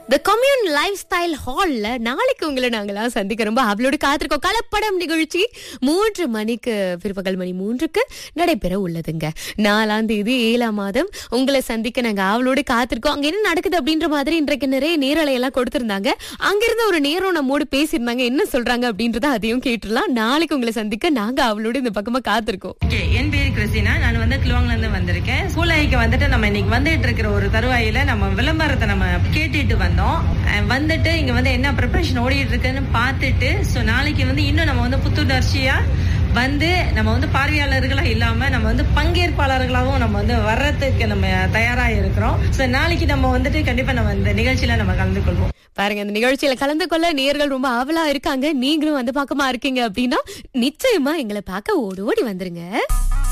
த commune life style ஹால்ல நாளைக்கு உங்களை நாங்களாம் சந்திக்க ரொம்ப அவளோட காத்திருக்கோம் கலப்படம் நிகழ்ச்சி மூன்று மணிக்கு பிற்பகல் மணி மூன்றுக்கு நடைபெற உள்ளதுங்க நாலாம் தேதி ஏழாம் மாதம் உங்களை சந்திக்க நாங்க அவளோட காத்திருக்கோம் அங்க என்ன நடக்குது அப்படின்ற மாதிரி இன்றைக்கு நிறைய நேரலை எல்லாம் கொடுத்திருந்தாங்க அங்கிருந்த ஒரு நேரம் நம்மோடு பேசியிருந்தாங்க என்ன சொல்றாங்க அப்படின்றத அதையும் கேட்டுடலாம் நாளைக்கு உங்களை சந்திக்க நாங்க அவளோட இந்த பக்கமா காத்திருக்கோம் ஓகே என் பேரு கிறிஸ்டினா நான் வந்து கிலுவாங்ல இருந்து வந்திருக்கேன் சூளைக்கு வந்துட்டு நம்ம இன்னைக்கு வந்துட்டு இருக்கிற ஒரு தருவாயில நம்ம விளம்பரத்தை நம்ம கேட்டுட்டு வந்தோம் அஹ் வந்துட்டு இங்க வந்து என்ன ப்ரிப்பரேஷன் ஓடிட்டு இருக்குன்னு பார்த்துட்டு ஸோ நாளைக்கு வந்து இன்னும் நம்ம வந்து புத்துணர்ச்சியா வந்து நம்ம வந்து பார்வையாளர்களா இல்லாம நம்ம வந்து பங்கேற்பாளர்களாகவும் நம்ம வந்து வர்றதுக்கு நம்ம தயாரா இருக்கிறோம் ஸோ நாளைக்கு நம்ம வந்துட்டு கண்டிப்பா நம்ம இந்த நிகழ்ச்சியில நம்ம கலந்து கொள்வோம் பாருங்க இந்த நிகழ்ச்சியில கலந்து கொள்ள நேர்கள் ரொம்ப ஆவலா இருக்காங்க நீங்களும் வந்து பக்கமா இருக்கீங்க அப்படின்னா நிச்சயமா எங்களை பார்க்க ஓடி ஓடி வந்துருங்க